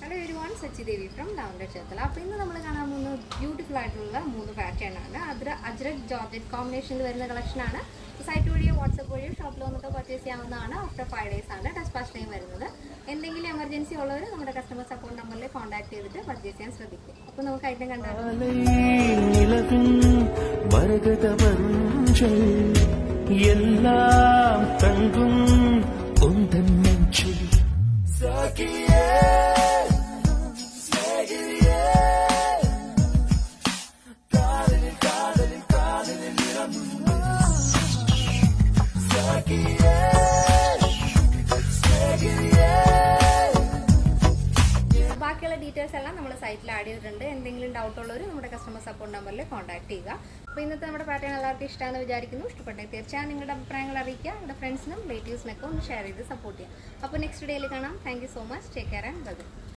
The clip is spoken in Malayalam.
Hello everyone Sachi Devi from Lavender Cherthala അപ്പോൾ ഇന്ന് നമ്മൾ കാണാൻ പോകുന്ന ബ്യൂട്ടിഫുൾ ആയിട്ടുള്ള മൂന്ന് പാറ്റേൺ ആണ് അദ്ര അജ്രക് ജോർജറ്റ് കോമ്പിനേഷനിൽ വരുന്ന കളക്ഷനാണ് സൈറ്റ് വഴിയോ വാട്സപ്പ് വഴിയോ ഷോപ്പിൽ വന്നിട്ട് പർച്ചേസ് ചെയ്യാവുന്നതാണ് ആഫ്റ്റർ ഫൈവ് ഡേയ്സ് ആണ് ടെസ്റ്റ് പാസ് ടൈം വരുന്നത് എന്തെങ്കിലും എമർജൻസി ഉള്ളവർ നമ്മുടെ കസ്റ്റമർ സപ്പോർട്ട് നമ്പറിൽ കോൺടാക്ട് ചെയ്തിട്ട് പർച്ചേസ് ചെയ്യാൻ ശ്രദ്ധിക്കും അപ്പോൾ നമുക്ക് ഐറ്റം കണ്ടാലോ மாலை நிலவின் மரகத மஞ்சள் எல்லாம் தங்கும் உந்தன் நெஞ்சில் சகியே சிநேகிதியே, காதலில் காதலில் காதலில் இறங்கும். சகியே, சிநேகிதியே. ബാക്കിയുള്ള ഡീറ്റെയിൽസ് എല്ലാം നമ്മുടെ സൈറ്റിൽ ആഡ് ചെയ്തിട്ടുണ്ട് എന്തെങ്കിലും ഡൗട്ട് ഉള്ളവർ നമ്മുടെ കസ്റ്റമർ സപ്പോർട്ട് നമ്പറിൽ കോൺടാക്ട് ചെയ്യുക അപ്പോൾ ഇന്നത്തെ നമ്മുടെ പാറ്റേൺ എല്ലാവർക്കും ഇഷ്ടമാണെന്ന് വിചാരിക്കുന്നു ഇഷ്ടപ്പെട്ടെങ്കിൽ തീർച്ചയായും നിങ്ങളുടെ അഭിപ്രായങ്ങൾ അറിയിക്കുക നിങ്ങളുടെ ഫ്രണ്ട്സിനും റിലേറ്റീവ്സിനൊക്കെ ഒന്ന് ഷെയർ ചെയ്ത് സപ്പോർട്ട് ചെയ്യുക അപ്പോൾ നെക്സ്റ്റ് ഡേയിൽ കാണാം thank you so much take care and by